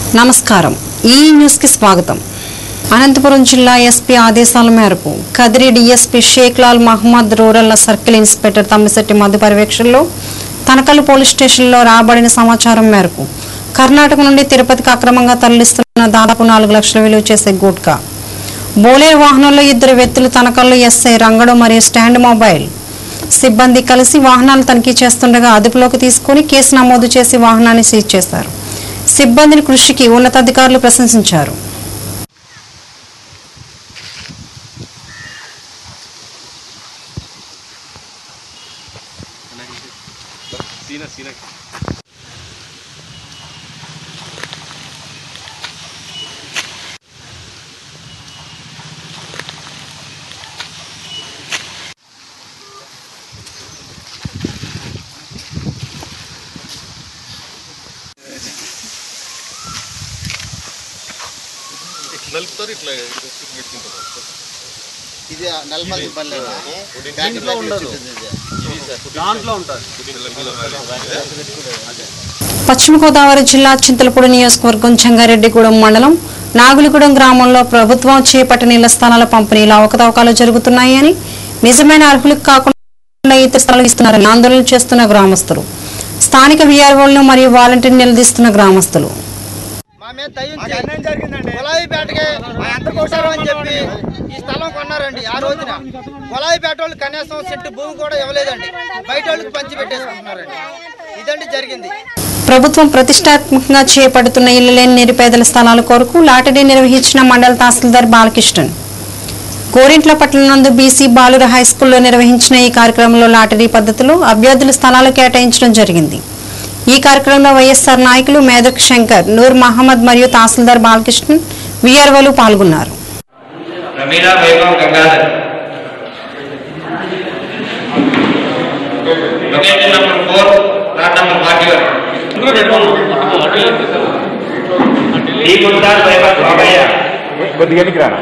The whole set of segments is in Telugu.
నమస్కారం ఈ న్యూస్కి స్వాగతం అనంతపురం జిల్లా ఎస్పీ ఆదేశాల మేరకు Kadiri DSP Sheikh Lal Mohammed rural circle inspector Tammisetti Madhu పర్యవేక్షణలో తనకల్లు పోలీస్ స్టేషన్లో రాబడిన సమాచారం మేరకు కర్ణాటక నుండి తిరుపతికి అక్రమంగా తరలిస్తున్న దాదాపు నాలుగు లక్షల విలువ చేసే గుట్కా బోలేరు వాహనంలో ఇద్దరు వ్యక్తులు తనకల్లు ఎస్ఐ రంగడు మరియు స్టాండ్ మొబైల్ సిబ్బంది కలిసి వాహనాలు తనిఖీ చేస్తుండగా అదుపులోకి తీసుకుని కేసు నమోదు చేసి వాహనాన్ని సీజ్ చేశారు సిబ్బందిని కృషికి ఉన్నతాధికారులు ప్రశంసించారు నలుపుతారు ఇట్లా పెట్టుకుంటారు ఇది నల్మల్లి పల్లెనా బ్యాటరీ ఉండదు దాంట్లో ఉంటుంది పశ్చిమ గోదావరి జిల్లా చింతలపూడి నియోజకవర్గం చెంగారెడ్డిగూడెం మండలం నాగులిగూడెం గ్రామంలో ప్రభుత్వం చేపట్టిన ఇళ్ల స్థలాల పంపిణీలో అవకతవకాలు జరుగుతున్నాయని నిజమైన అర్హులకు కాకుండా ఇతర స్థలాలు ఇస్తున్నారని ఆందోళన చేస్తున్న గ్రామస్తులు స్థానిక వీఆర్ఓలను మరియు వాలంటీర్ నిలదీస్తున్న గ్రామస్తులు మా మీద దయించి కులాయి పేటకి మా ఎంత కోసారు అని చెప్పి ఈ స్థలం కొన్నారండి ఆ రోజున కులాయి పేట వాళ్ళు కనీసం సెంటు భూమి కూడా ఇవ్వలేదండి బయట వాళ్ళకి పంచి పెట్టేసుకుంటున్నారండి ఇదండి జరిగింది ప్రభుత్వం ప్రతిష్టాత్మకంగా చేపడుతున్న ఇల్లు లేని నిరుపేదల స్థలాల కొరకు లాటరీ నిర్వహించిన మండల తహసీల్దార్ బాలకృష్ణన్ గోరింట్ల పట్టణం నందు బీసీ బాలుర హై స్కూల్లో నిర్వహించిన ఈ కార్యక్రమంలో లాటరీ పద్ధతిలో అభ్యర్థుల స్థలాలు కేటాయించడం జరిగింది ఈ కార్యక్రమంలో వైఎస్ఆర్ నాయకులు మేదక్ శంకర్ నూర్ మహమ్మద్ మరియు తహసీల్దార్ బాలకృష్ణన్ వీఆర్ఓలు పాల్గొన్నారు Ramila Vaibhav Gangadhar location number four plot number forty one D గుంటార్ వైభవ్ బాబయ్య కొద్దిగా ఎన్నికి రానా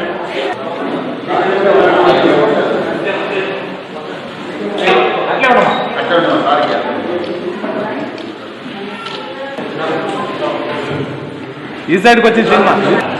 ఈ సైడ్కి వచ్చి సినిమా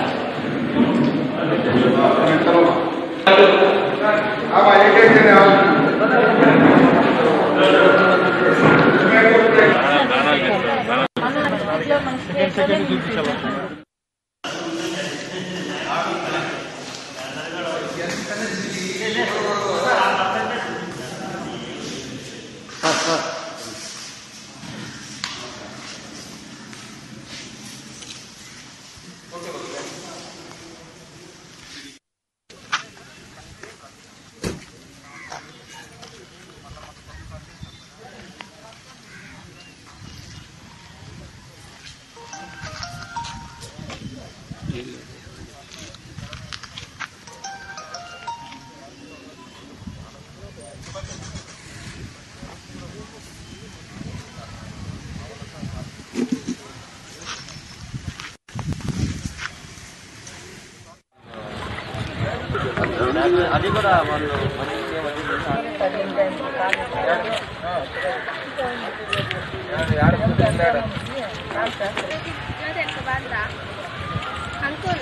అంకుల్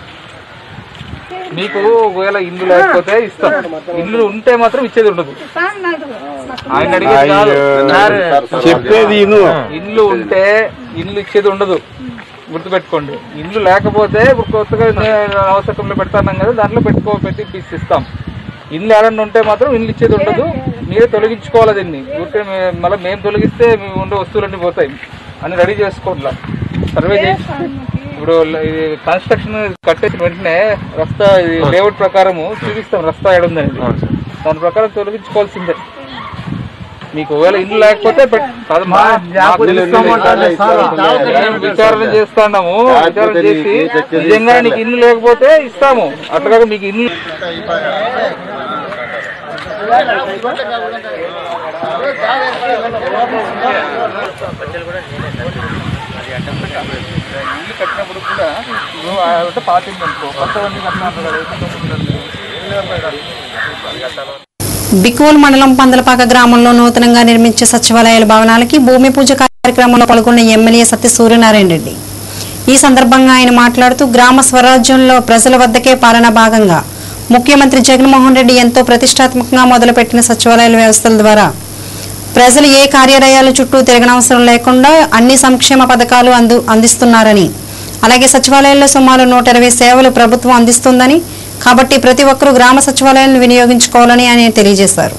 మీకు ఒకవేళ ఇల్లు లేకపోతే ఇస్తాం ఇల్లు ఉంటే మాత్రం ఇచ్చేది ఉండదు ఆయన అడిగేది కాదు సార్, చెప్పేది ఇను ఇల్లు ఉంటే ఇల్లు ఇచ్చేది ఉండదు గుర్తుపెట్టుకోండి ఇల్లు లేకపోతే ఇప్పుడు కొత్తగా అవసరంలో పెడతాన్నాం కదా దాంట్లో పెట్టుకో పెట్టి పిచ్చి ఇస్తాం ఇల్లు ఏడన్నా ఉంటే మాత్రం ఇల్లు ఇచ్చేది ఉండదు మీరే తొలగించుకోవాలి దీన్ని ఊరికే మే- మళ్ళీ మేము తొలగిస్తే మీ ఉండే వస్తువులన్నీ పోతాయి అని రెడీ చేసుకోవట్లా సర్వే చేసి ఇప్పుడు ఇది కన్స్ట్రక్షన్ కట్టేసిన వెంటనే రస్తా ఇది లేఅవుట్ ప్రకారము చూపిస్తాం రస్తా ఏడుందని దాని ప్రకారం తొలగించుకోవాల్సిందే మీకు ఒకవేళ ఇల్లు లేకపోతే పెట్- కాదు మా- మాకు తెలుస్తామంటారు సార్. మేము విచారణ చేస్తాము విచారణ చేసి నిజంగా నీకు ఇల్లు లేకపోతే ఇస్తాము అట్లాగా మీకు ఇల్లు ఇల్లు కట్టినప్పుడు కూడా ఇప్పుడు ఆ అంటే పాతింది అనుకో కొత్త వన్నీ కట్టినారు కదా బికోల్ మండలం పందలపాక గ్రామంలో నూతనంగా నిర్మించే సచివాలయాల భవనాలకి భూమి పూజ కార్యక్రమంలో పాల్గొన్న ఎమ్మెల్యే సత్య సూర్యనారాయణ రెడ్డి ఈ సందర్భంగా ఆయన మాట్లాడుతూ గ్రామ స్వరాజ్యంలో ప్రజల వద్దకే పాలన భాగంగా ముఖ్యమంత్రి జగన్మోహన్ రెడ్డి ఎంతో ప్రతిష్టాత్మకంగా మొదలుపెట్టిన సచివాలయాల వ్యవస్థల ద్వారా ప్రజలు ఏ కార్యాలయాల చుట్టూ తిరగనవసరం లేకుండా అన్ని సంక్షేమ పథకాలు అందు అందిస్తున్నారని అలాగే సచివాలయాల్లో సుమారు నూట ఇరవై సేవలు ప్రభుత్వం అందిస్తుందని కాబట్టి ప్రతి ఒక్కరూ గ్రామ సచివాలయాలను వినియోగించుకోవాలని ఆయన తెలియజేశారు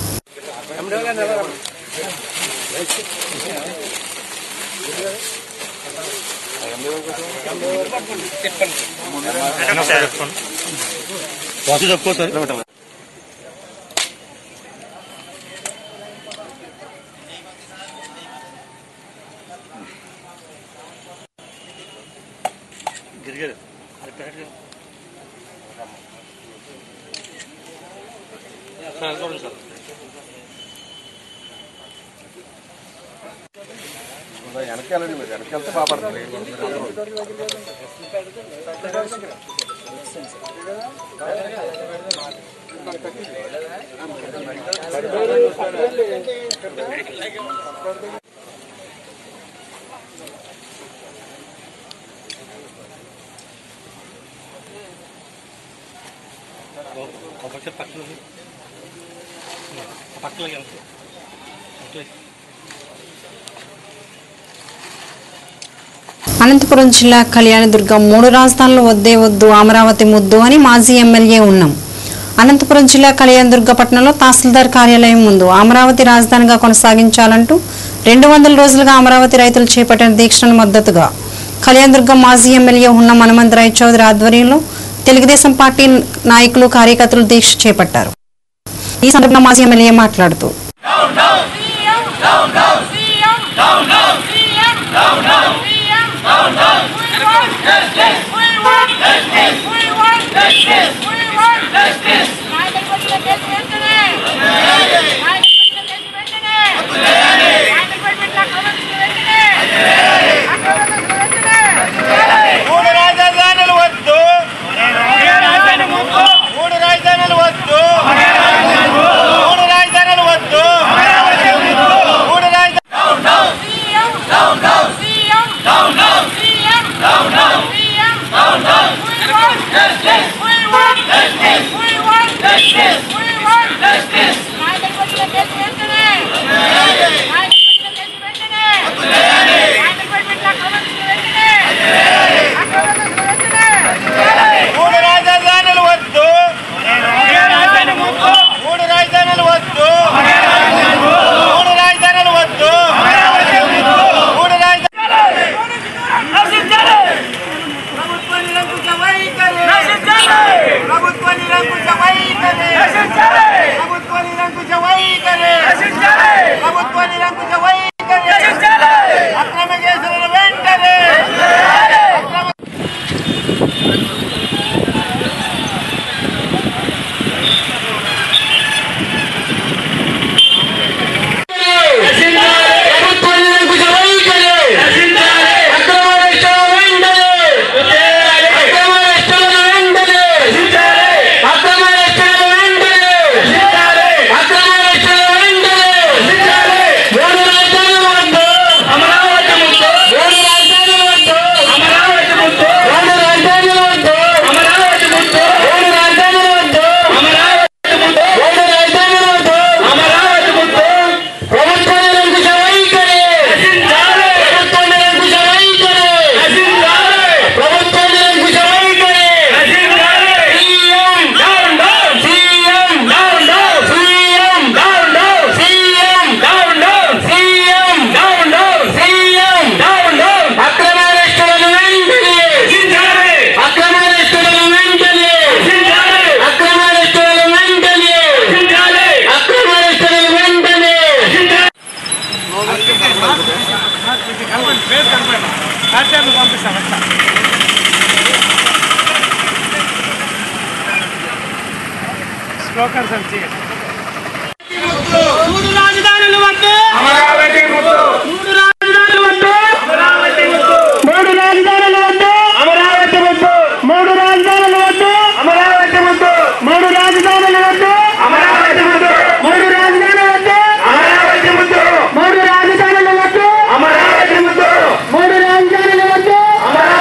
వెనకాలండి మీరు వెనకెళ్తే బాపడుతుంది అనంతపురం జిల్లా కళ్యాణదుర్గం మూడు రాజధానులు వద్దే వద్దు అమరావతి ముద్దు అని మాజీ ఎమ్మెల్యే ఉన్నాం అనంతపురం జిల్లా కళ్యాణదుర్గ పట్టణంలో తహసీల్దార్ కార్యాలయం ముందు అమరావతి రాజధానిగా కొనసాగించాలంటూ రెండు వందల రోజులుగా అమరావతి రైతులు చేపట్టిన దీక్షను మద్దతుగా కళ్యాణదుర్గం మాజీ ఎమ్మెల్యే ఉన్న మనమంతరాయ్ చౌదరి ఆధ్వర్యంలో తెలుగుదేశం పార్టీ నాయకులు కార్యకర్తలు దీక్ష చేపట్టారు ఈ సందర్భంగా మాజీ ఎమ్మెల్యే మాట్లాడుతూ మూడు రాజధానులు వద్దు మూడు రాజధానులు వద్దు మూడు రాజధానులు వద్దు మూడు రాజధానులు మూడు రాజధానులు వద్దు మూడు రాజధానులు వద్దు మూడు రాజధానులు వద్దు మూడు రాజధానులు ప్రభుత్వ నిరంకుశ వైఖరి ప్రభుత్వ నిరంకుశ వైఖరి ప్రభుత్వ నిరంకుశ వైఖరి ప్రభుత్వ నిరంకుశ వైఖరి అక్రమ కేసులను వెంటనే అక్రమ మూడు రాజధానులు వద్దు అమరావతి ముద్దు మూడు రాజధానులు వద్దు అమరావతి ముద్దు మూడు రాజధానులు వద్దు అమరావతి ముద్దు మూడు రాజధానులు వద్దు అమరావతి ముద్దు మూడు రాజధానులు వద్దు అమరావతి ముద్దు మూడు రాజధానులు వద్దు అమరావతి ముద్దు మూడు రాజధానులు వద్దు అమరావతి ముద్దు మూడు రాజధానులు వద్దు అమరావతి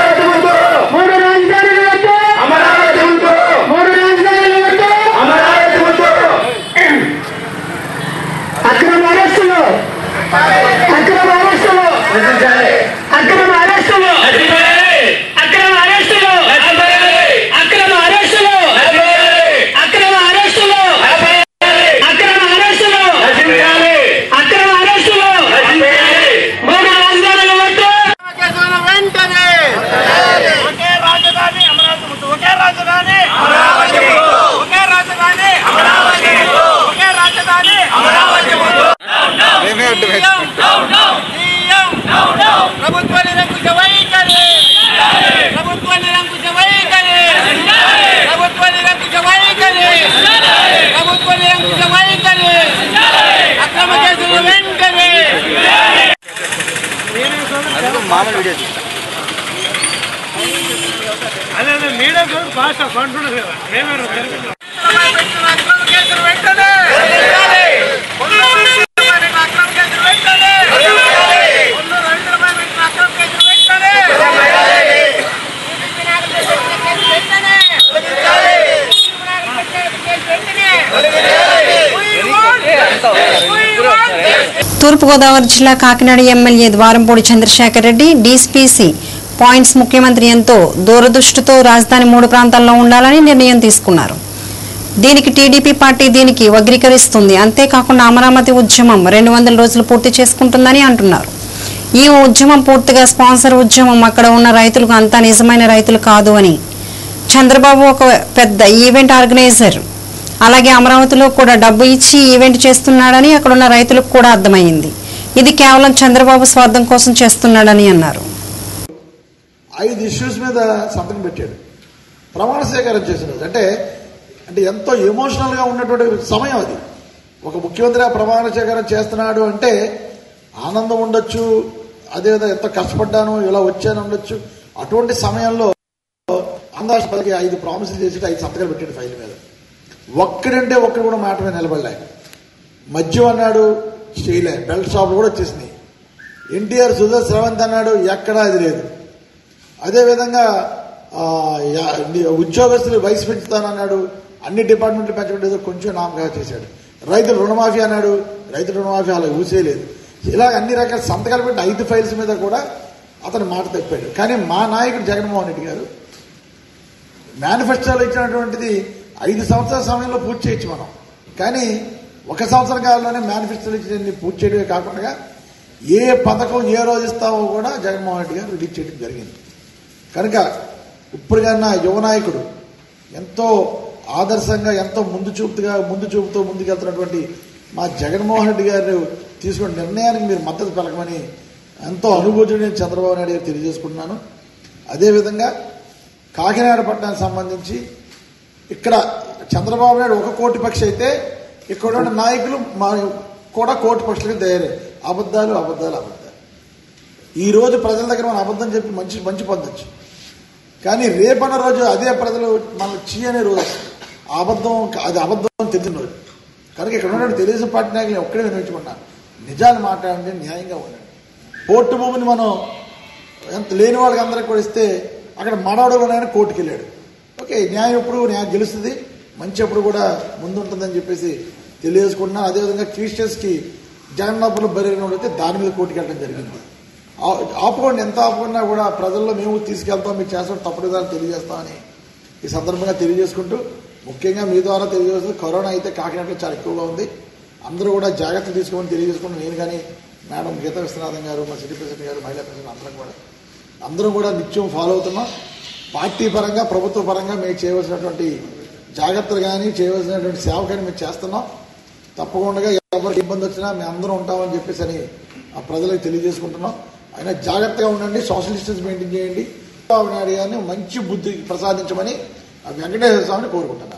అదే అదే మీడియా ఫాస్ట్ కొంటున్నారు కదా మేమే తూర్పుగోదావరి జిల్లా Kakinada MLA Dwarampudi Chandrasekhar Reddy DCPC points ముఖ్యమంత్రి ఎంతో దూరదృష్టితో రాజధాని మూడు ప్రాంతాల్లో ఉండాలని నిర్ణయం తీసుకున్నారు దీనికి టీడీపీ పార్టీ దీనికి వగ్రీకరిస్తుంది అంతేకాకుండా అమరావతి ఉద్యమం రెండు వందల రోజులు పూర్తి చేసుకుంటుందని అంటున్నారు ఈ ఉద్యమం పూర్తిగా స్పాన్సర్ ఉద్యమం అక్కడ ఉన్న రైతులకు అంతా నిజమైన రైతులు కాదు అని చంద్రబాబు ఒక పెద్ద ఈవెంట్ ఆర్గనైజర్ అలాగే అమరావతిలో కూడా డబ్బు ఇచ్చి ఈవెంట్ చేస్తున్నాడని అక్కడున్న రైతులకు కూడా అర్థమైంది ఇది కేవలం చంద్రబాబు స్వార్థం కోసం చేస్తున్నాడని అన్నారు ఐదు ఇష్యూస్ మీద సంతకం పెట్టాడు ప్రమాణ స్వీకారం చేసిన రోజు అంటే అంటే ఎంతో ఎమోషనల్ గా ఉన్నటువంటి సమయం అది ఒక ముఖ్యమంత్రి ఆ ప్రమాణ స్వీకారం చేస్తున్నాడు అంటే ఆనందం ఉండొచ్చు అదేవిధంగా ఎంతో కష్టపడ్డాను ఇలా వచ్చాను ఉండొచ్చు అటువంటి సమయంలో అందాజ పదికి ఐదు ప్రామిసులు చేసి ఐదు సంతకాలు పెట్టాడు ఫైల్ మీద ఒక్కడంటే ఒక్కడు కూడా మాట మీద నిలబడలే మద్యం అన్నాడు చేయలే బెల్ట్ షాపులు కూడా వచ్చేసినాయి ఎన్టీఆర్ సుధా స్రవంత్ అన్నాడు ఎక్కడా అది లేదు అదేవిధంగా ఆ, యా- ని- ఉద్యోగస్తులు వయసు పెంచుతానన్నాడు అన్ని డిపార్ట్మెంట్లు పెంచడం ఏదో కొంచెం నామగా చేశాడు రైతులు రుణమాఫీ అన్నాడు రైతు రుణమాఫీ అలా ఊసేయలేదు ఇలా అన్ని రకాల సంతకాలు పెట్టి ఐదు ఫైల్స్ మీద కూడా అతను మాట తప్పాడు కానీ మా నాయకుడు జగన్మోహన్ రెడ్డి గారు మేనిఫెస్టోలో ఇచ్చినటువంటిది ఐదు సంవత్సరాల సమయంలో పూర్తి చేయొచ్చు మనం కానీ ఒక సంవత్సర కాలంలోనే మేనిఫెస్టోలో ఇచ్చిన పూర్తి చేయడమే కాకుండా ఏ పథకం ఏ రోజు ఇస్తామో కూడా జగన్మోహన్ రెడ్డి గారు రిలీజ్ చేయడం జరిగింది కనుక ఇప్పుడు కన్నా యువ నాయకుడు ఎంతో ఆదర్శంగా ఎంతో ముందు చూపుగా ముందు చూపుతూ ముందుకెళ్తున్నటువంటి మా జగన్మోహన్ రెడ్డి గారు తీసుకున్న నిర్ణయానికి మీరు మద్దతు పలకమని ఎంతో అనుభూతి నేను చంద్రబాబు నాయుడు గారు తెలియజేసుకుంటున్నాను అదేవిధంగా కాకినాడ పట్టణానికి సంబంధించి ఇక్కడ చంద్రబాబు నాయుడు ఒక కోటి పక్షి అయితే ఇక్కడ ఉన్న నాయకులు మా కూడా కోటి పక్షులకి తయారయ్యారు అబద్ధాలు అబద్ధాలు అబద్ధాలు ఈ రోజు ప్రజల దగ్గర మనం అబద్ధం చెప్పి మంచి మంచి పొందొచ్చు కానీ రేపన్న రోజు అదే ప్రజలు మన చీ అనే రోజు వస్తుంది. ఆ అబద్ధం అది అబద్ధం అని తెలిసిన రోజు కనుక ఇక్కడ ఉన్న తెలుగుదేశం పార్టీ నాయకులు ఒక్కడే నిర్ణయించుకున్నాను నిజాలు మాట్లాడండి న్యాయంగా ఉండండి పోర్టు భూమిని మనం ఎంత లేని వాళ్ళకి అందరికి కూడా ఇస్తే అక్కడ మనవడు ఆయన కోర్టుకి వెళ్ళాడు ఓకే న్యాయం ఎప్పుడు న్యాయం గెలుస్తుంది మంచి ఎప్పుడు కూడా ముందుంటుందని చెప్పేసి తెలియజేసుకుంటున్నాను అదేవిధంగా క్రిస్టియన్స్కి జగన్నాపురం బరిగిన అయితే దాని మీద కోర్టుకి వెళ్ళడం జరిగింది ఆ- ఆపుకోండి ఎంత ఆపుకున్నా కూడా ప్రజల్లో మేము తీసుకెళ్తాం మీరు చేస్తాం తప్పుడు విధాలు తెలియజేస్తామని ఈ సందర్భంగా తెలియజేసుకుంటూ ముఖ్యంగా మీ ద్వారా తెలియజేస్తుంది కరోనా అయితే కాకినాడలో చాలా ఎక్కువగా ఉంది అందరూ కూడా జాగ్రత్తలు తీసుకోమని తెలియజేసుకుంటూ నేను కానీ మేడం గీత విశ్వనాథన్ గారు మా సిటీ ప్రెసిడెంట్ గారు మహిళా ప్రెసిడెంట్ అందరం కూడా అందరం కూడా నిత్యం ఫాలో అవుతున్నాం పార్టీ పరంగా ప్రభుత్వ పరంగా మేము చేయవలసినటువంటి జాగ్రత్తలు కానీ చేయవలసినటువంటి సేవ కానీ మేము చేస్తున్నాం తప్పకుండా ఎవరికి ఇబ్బంది వచ్చినా మేము అందరం ఉంటామని చెప్పేసి అని ఆ ప్రజలకు తెలియజేసుకుంటున్నాం అయినా జాగ్రత్తగా ఉండండి సోషల్ డిస్టెన్స్ మెయింటైన్ చేయండి చంద్రబాబు నాయుడు గారిని మంచి బుద్ధి ప్రసాదించమని ఆ వెంకటేశ్వర స్వామిని కోరుకుంటున్నాను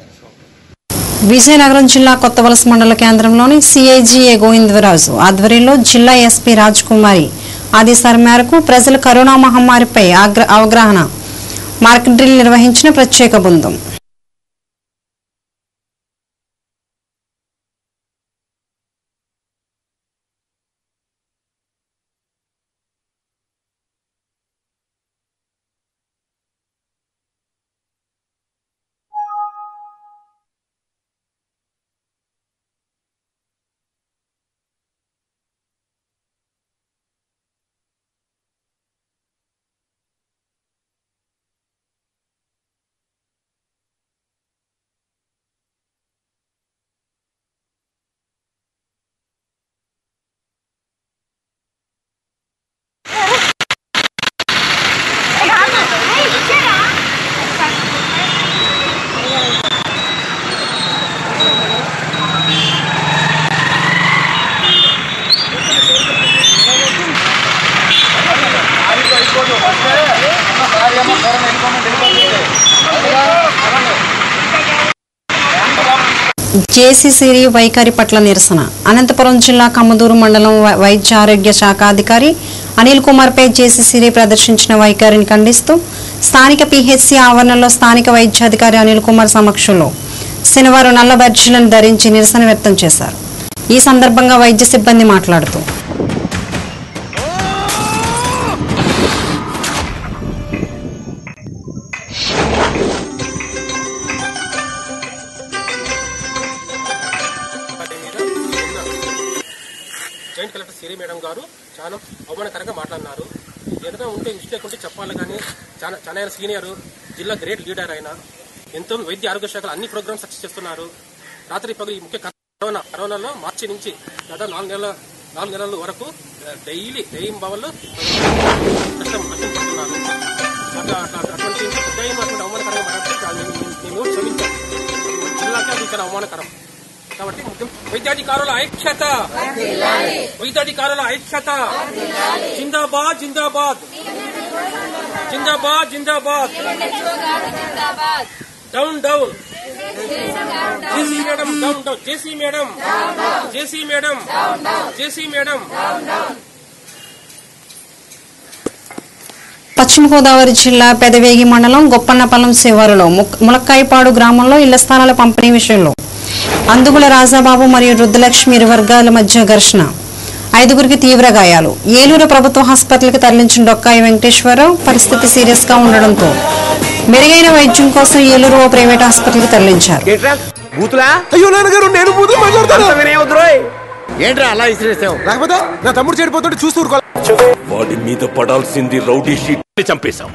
విజయనగరం జిల్లా కొత్తవలస మండల కేంద్రంలోని సిఐజిఏ గోవిందరాజు ఆధ్వర్యంలో జిల్లా ఎస్పీ రాజ్కుమారి ఆదేశాల మేరకు ప్రజలు కరోనా మహమ్మారిపై ఆగ్ర- అవగాహన మార్కెట్ డ్రిల్ నిర్వహించిన ప్రత్యేక బృందం జేసీసీరి వైఖరి పట్ల నిరసన అనంతపురం జిల్లా కమ్మదూరు మండలం వై- వైద్య ఆరోగ్య శాఖ అధికారి అనిల్ కుమార్పై జేసీసీరి ప్రదర్శించిన వైఖరిని ఖండిస్తూ స్థానిక పీహెచ్సీ ఆవరణలో స్థానిక వైద్యాధికారి అనిల్ కుమార్ సమక్షంలో శనివారం నల్ల బర్జీలను ధరించి నిరసన వ్యక్తం చేశారు ఈ సందర్భంగా వైద్య సిబ్బంది మాట్లాడుతూ జాయింట్ కలెక్టర్ సిరి మేడం గారు చాలా అవమానకరంగా మాట్లాడినారు ఏదైనా ఉంటే మిస్టేక్ ఉంటే చెప్పాలి కానీ చాలా చాలా ఆయన సీనియర్ జిల్లా గ్రేట్ లీడర్ ఆయన ఎంతో వైద్య ఆరోగ్య శాఖలు అన్ని ప్రోగ్రామ్స్ సక్సెస్ చేస్తున్నారు రాత్రి పగలు ఈ ముఖ్య కరోనా కరోనాలో మార్చి నుంచి దాదాపు నాలుగు నెలల నాలుగు నెలల వరకు డైలీ డైలీ బావల్లో కష్టం కష్టం పడుతున్నారు అట్లా అట్లా అటువంటి ఉదయం అటువంటి అవమానకరంగా మాట్లాడితే దాన్ని మేము క్షమించాం జిల్లాకి అది చాలా అవమానకరం కాబట్టి ముఖ్యం వైద్యాధికారుల ఐక్యత వైద్యాధికారుల ఐక్యత జిందాబాద్ జిందాబాద్ జిందాబాద్ జిందాబాద్ down down JC madam down down JC madam JC madam JC madam Paschima Godavari జిల్లా పెదవేగి మండలం గొప్పన్నపల్లం శివారులో ముక్- ములక్కాయపాడు గ్రామంలో ఇళ్ల స్థలాల పంపిణీ విషయంలో అందుగుల రాజాబాబు మరియు రుద్రలక్ష్మి ఇరు వర్గాల మధ్య ఘర్షణ ఐదుగురికి తీవ్ర గాయాలు ఏలూరు ప్రభుత్వ హాస్పిటల్కి తరలించిన డొక్కాయి వెంకటేశ్వరరావు పరిస్థితి సీరియస్ గా ఉండడంతో మెరుగైన వైద్యం కోసం ఏలూరు ఓ ప్రైవేట్ హాస్పిటల్కి తరలించారు బూతులా అయ్యో నాన్నగారు నేను బూతులు మాట్లాడతాను వినేవద్దురోయ్ ఏంట్రా అలా ఇసిరేసావు లేకపోతే నా తమ్ముడు చెడిపోతుంటే చూస్తూ ఊరుకోవాలి వాడి మీద పడాల్సింది రౌడీ షీట్ చంపేశాం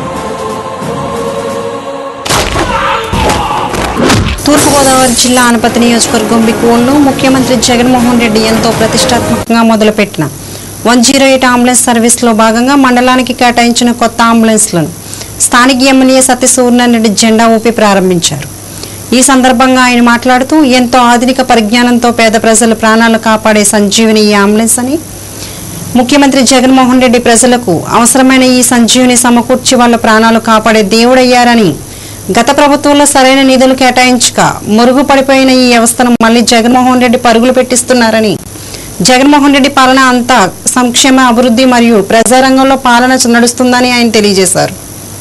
తూర్పుగోదావరి జిల్లా అనపతి నియోజకవర్గం బిక్కువల్లో ముఖ్యమంత్రి జగన్మోహన్ రెడ్డి ఎంతో ప్రతిష్టాత్మకంగా మొదలుపెట్టిన వన్ జీరో ఎయిట్ అంబులెన్స్ సర్వీస్లో భాగంగా మండలానికి కేటాయించిన కొత్త అంబులెన్స్లను స్థానిక ఎమ్మెల్యే సత్యసూర్యనారాయణ జెండా ఊపి ప్రారంభించారు ఈ సందర్భంగా ఆయన మాట్లాడుతూ ఎంతో ఆధునిక పరిజ్ఞానంతో పేద ప్రజల ప్రాణాలు కాపాడే సంజీవిని ఈ అంబులెన్స్ అని ముఖ్యమంత్రి జగన్మోహన్ రెడ్డి ప్రజలకు అవసరమైన ఈ సంజీవిని సమకూర్చి వాళ్ళ ప్రాణాలు కాపాడే దేవుడయ్యారని గత ప్రభుత్వంలో సరైన నిధులు కేటాయించక మురుగుపడిపోయిన ఈ వ్యవస్థను మళ్లీ జగన్మోహన్ రెడ్డి పరుగులు పెట్టిస్తున్నారని జగన్మోహన్ రెడ్డి పాలన అంతా సంక్షేమ అభివృద్ధి మరియు ప్రజారంగంలో పాలన నడుస్తుందని ఆయన తెలియజేశారు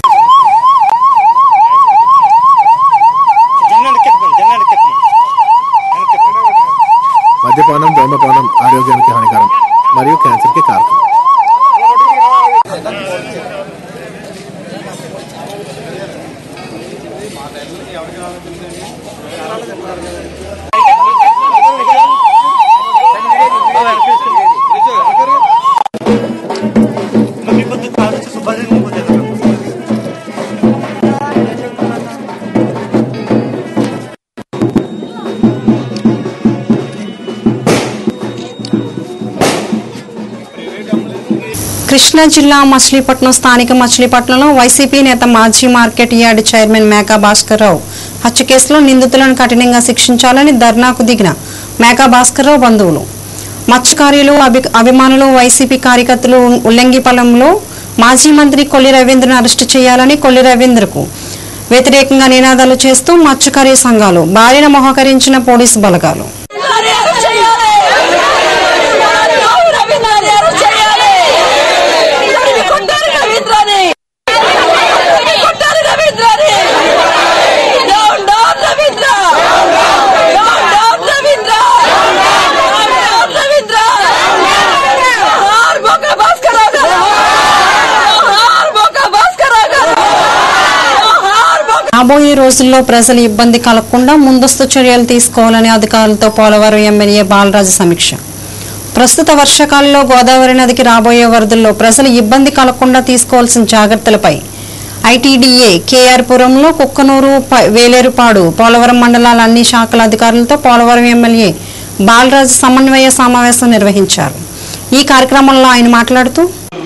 మద్యపానం ధూమపానం ఆరోగ్యానికి హానికరం మరియు క్యాన్సర్ కి కారకం కృష్ణా జిల్లా మచిలీపట్నం స్థానిక మచిలీపట్నంలో వైసీపీ నేత మాజీ market yard chairman Meka Bhaskarrao హత్య కేసులో నిందితులను కఠినంగా శిక్షించాలని ధర్నాకు దిగిన మేకా భాస్కర్రావు బంధువులు మత్స్యకారులు అభి అభిమానులు వైసీపీ కార్యకర్తలు ఉల్లంగిపల్లంలో మాజీ మంత్రి కొల్లి రవీంద్రను అరెస్టు చేయాలని కొల్లి రవీంద్రకు వ్యతిరేకంగా నినాదాలు చేస్తూ మత్స్యకారీ సంఘాలు భార్యను మోహకరించిన పోలీసు బలగాలు రాబోయే రోజుల్లో ప్రజలు ఇబ్బంది కలగకుండా ముందస్తు చర్యలు తీసుకోవాలని అధికారులతో పోలవరం ఎమ్మెల్యే బాలరాజు సమీక్ష ప్రస్తుత వర్షాకాలంలో గోదావరి నదికి రాబోయే వరదల్లో ప్రజలు ఇబ్బంది కలగకుండా తీసుకోవాల్సిన జాగ్రత్తలపై ఐటీడీఏ కేఆర్ పురంలో కుక్కనూరు ప- వేలేరుపాడు పోలవరం మండలాల అన్ని శాఖల అధికారులతో పోలవరం ఎమ్మెల్యే బాలరాజు సమన్వయ సమావేశం నిర్వహించారు ఈ కార్యక్రమంలో ఆయన మాట్లాడుతూ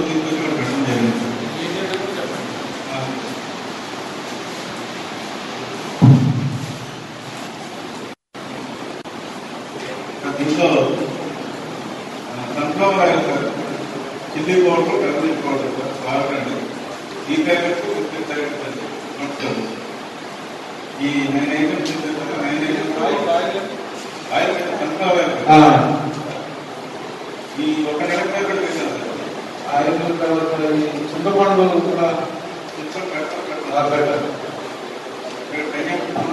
దీంట్లో sunflower oil sir chilli powder curry powder sir వాడండి ఈ ప్యాకెట్ ఫిఫ్టీ ప్యాకెట్ ఈ nine items nine items oil sunflower ఆ, ఈ ఒక నెలపై కూడా పెట్టారు ఆయిల్ తర్వాత ఈ చింతపండు కూడా కొంచెం పెడతారు ఆ, పెట్టాలి. పెడతారు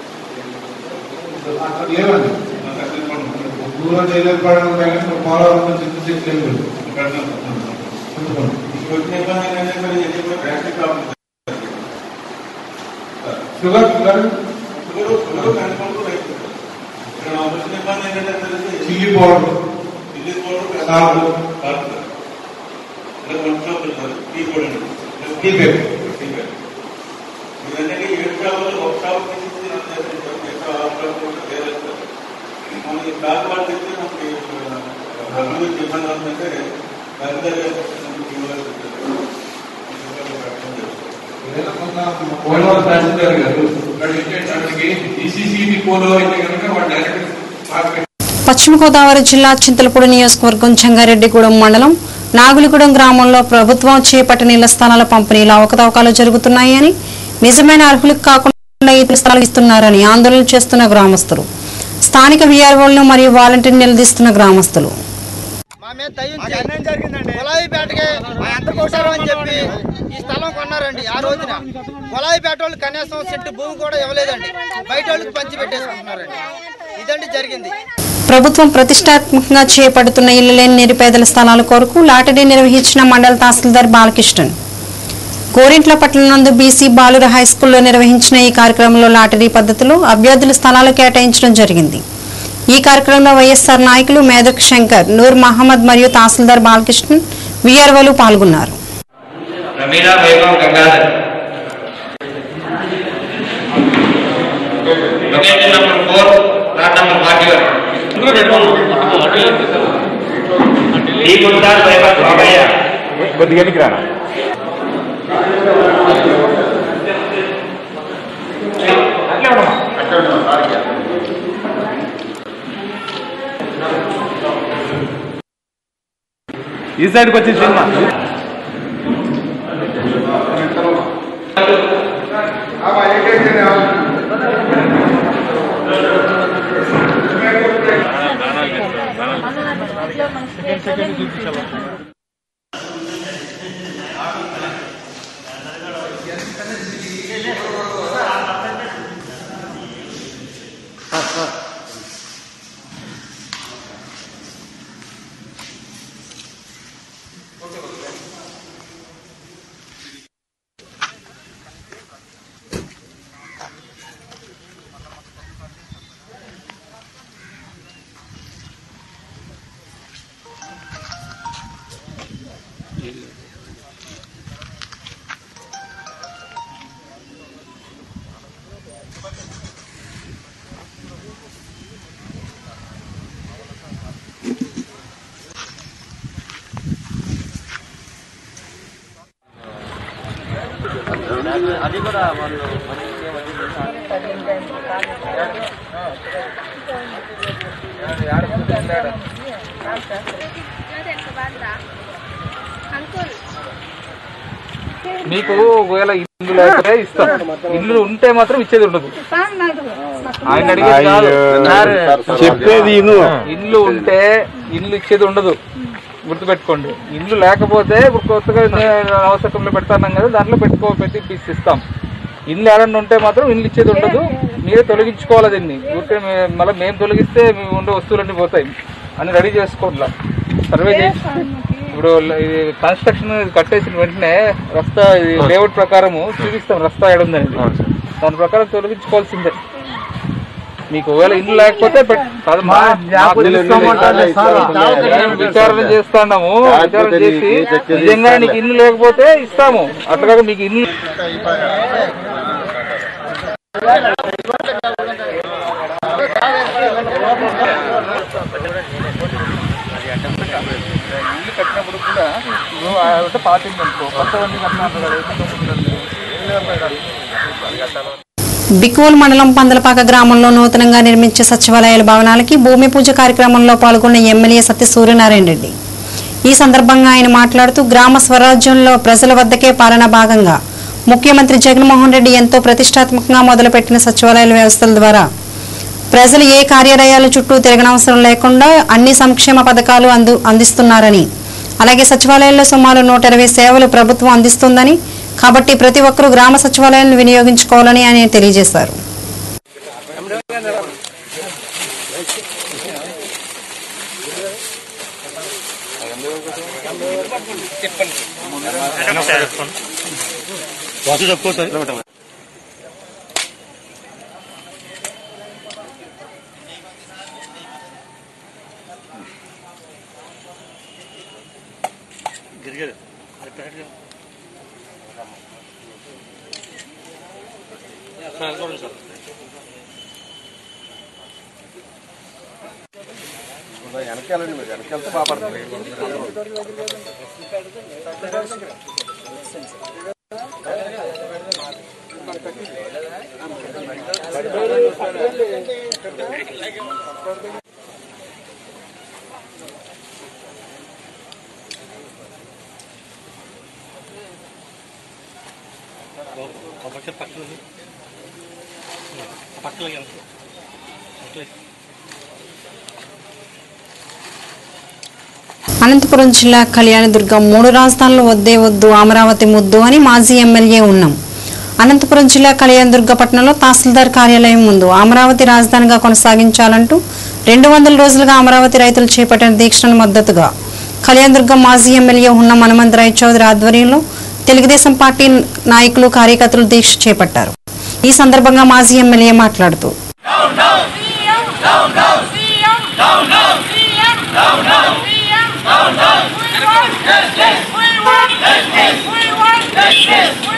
అక్కడ లేవండి దూరం చేయలేకపోవడం ఉంటాయి కానీ పోలవరం చింత చెట్లు ఏం లేవు. చింతపండు వచ్చిన ఇబ్బంది ఏంటంటే మరి ఎక్కువ gastric problem sugar sugar sugar sugar confirm రైతు ఇక్కడ వచ్చిన ఇబ్బంది ఏంటంటే తెలిసి chilli powder chilli powder salt salt ఇలా వన్ షాప్ సార్ టీ కూడా టీ పేరు టీ పేరు ఇవన్నీ ఏడు షాపులు ఒక షాప్ తీసి ఎక్కడ ఆరు షాపులు వేరే మనకి బ్యాక్ వాళ్ళు తెచ్చి మనకి అభివృద్ధి ఇబ్బంది అవుతుందంటే దాని పోలవరం తహసీల్దార్ గారు ఇక్కడ ఏంటంటే ఈసీసీబీ పోలో అయితే కనుక వాడు డైరెక్ట్ మార్కెట్ పశ్చిమ గోదావరి జిల్లా చింతలపూడి నియోజకవర్గం చెంగారెడ్డిగూడెం మండలం నాగులిగూడెం గ్రామంలో ప్రభుత్వం చేపట్టిన ఇళ్ల స్థలాల పంపిణీలో అవకతవకాలు జరుగుతున్నాయని నిజమైన అర్హులకు కాకుండా ఇతర స్థలాలు ఇస్తున్నారని ఆందోళన చేస్తున్న గ్రామస్తులు స్థానిక వీఆర్ఓలను మరియు వాలంటీర్ నిలదీస్తున్న గ్రామస్తులు మా మీద దయ్యం గులాబీపేటకి మా ఎంత కోసారు అని చెప్పి ఈ స్థలం కొన్నారండి ఆ రోజున గులాబీపేట వాళ్ళు కనీసం సెంటు భూమి కూడా ఇవ్వలేదండి బయట వాళ్ళకి పంచి పెట్టేసుకుంటున్నారండి ఇదండి జరిగింది ప్రభుత్వం ప్రతిష్టాత్మకంగా చేపడుతున్న ఇళ్లు లేని నిరుపేదల స్థలాల కొరకు లాటరీ నిర్వహించిన మండల తహసీల్దార్ బాలకృష్ణన్ గోరింట్ల పట్టణం నందు బీసీ బాలుర హై స్కూల్లో నిర్వహించిన ఈ కార్యక్రమంలో లాటరీ పద్ధతిలో అభ్యర్థుల స్థలాలు కేటాయించడం జరిగింది ఈ కార్యక్రమంలో వైఎస్ఆర్ నాయకులు మేదక్ శంకర్ నూర్ మహమ్మద్ మరియు తహసీల్దార్ బాలకృష్ణన్ వీఆర్ఓలు పాల్గొన్నారు Ramila Vaibhav Gangadhar location number four plot number forty one D గుంటార్ వైభవ్ బాబయ్య కొద్దిగా ఎన్నికి రానా ఈ సైడ్కి వచ్చింది సినిమా అది కూడా వాళ్ళు మీకు ఒకవేళ ఇల్లు లేకపోతే ఇస్తాం ఇల్లు ఉంటే మాత్రం ఇచ్చేది ఉండదు ఆయన అడిగేది కాదు చెప్పేది ఇను. ఇల్లు ఉంటే ఇల్లు ఇచ్చేది ఉండదు గుర్తుపెట్టుకోండి ఇల్లు లేకపోతే ఇప్పుడు కొత్తగా అవసరంలో పెడతాన్నాం కదా దాంట్లో పెట్టుకో పెట్టి పీస్ ఇస్తాం ఇల్లు ఏడన్నా ఉంటే మాత్రం ఇల్లు ఇచ్చేది ఉండదు మీరే తొలగించుకోవాలి దీన్ని ఊరికే మే- మళ్ళీ మేము తొలగిస్తే మీ ఉండే వస్తువులన్నీ పోతాయి అని రెడీ చేసుకోవాలా సర్వే చేసి ఇప్పుడు ల- ఇది కన్స్ట్రక్షన్ కట్టేసిన వెంటనే రస్తా ఇది లేఅవుట్ ప్రకారము చూపిస్తాం రస్తా ఏడుందని దాని ప్రకారం తొలగించుకోవాల్సిందే మీకు ఒకవేళ ఇల్లు లేకపోతే పెట్- కాదమ్మా, మాకు తెలుసుకోమంటారు సార్. మేము విచారణ చేస్తాము విచారణ చేసి నిజంగా నీకు ఇల్లు లేకపోతే ఇస్తాము అట్లాగా మీకు ఇల్లు ఇల్లు కట్టినప్పుడు కూడా ఇప్పుడు అంటే పాతింది అనుకో కొత్తవన్నీ కట్టినప్పుడు కదా, బికోల్ మండలం పందలపాక గ్రామంలో నూతనంగా నిర్మించే సచివాలయాల భవనాలకి భూమి పూజ కార్యక్రమంలో పాల్గొన్న ఎమ్మెల్యే సత్య సూర్యనారాయణ రెడ్డి ఈ సందర్భంగా ఆయన మాట్లాడుతూ గ్రామ స్వరాజ్యంలో ప్రజల వద్దకే పాలన భాగంగా ముఖ్యమంత్రి జగన్మోహన్ రెడ్డి ఎంతో ప్రతిష్టాత్మకంగా మొదలుపెట్టిన సచివాలయాల వ్యవస్థల ద్వారా ప్రజలు ఏ కార్యాలయాల చుట్టూ తిరగనవసరం లేకుండా అన్ని సంక్షేమ పథకాలు అందు అందిస్తున్నారని అలాగే సచివాలయాల్లో సుమారు నూట ఇరవై సేవలు ప్రభుత్వం అందిస్తుందని కాబట్టి ప్రతి ఒక్కరూ గ్రామ సచివాలయాలను వినియోగించుకోవాలని ఆయన తెలియజేశారు వాసు చెప్పుకోవచ్చు గిరిగారు సార్ సార్ వెనకాలండి మీరు వెనకెళ్తే బాపడుతుంది పక్క పక్కన పక్కన పక్కన అనంతపురం జిల్లా కళ్యాణదుర్గం మూడు రాజధానులు వద్దే వద్దు అమరావతి ముద్దు అని మాజీ ఎమ్మెల్యే ఉన్నాం అనంతపురం జిల్లా కళ్యాణదుర్గ పట్టణంలో తహసీల్దార్ కార్యాలయం ముందు అమరావతి రాజధానిగా కొనసాగించాలంటూ రెండు వందల రోజులుగా అమరావతి రైతులు చేపట్టిన దీక్షను మద్దతుగా కళ్యాణదుర్గం మాజీ ఎమ్మెల్యే ఉన్న మనమంతరాయ్ చౌదరి ఆధ్వర్యంలో తెలుగుదేశం పార్టీ నాయకులు కార్యకర్తలు దీక్ష చేపట్టారు ఈ సందర్భంగా మాజీ ఎమ్మెల్యే మాట్లాడుతూ We want justice. We want justice. We want justice.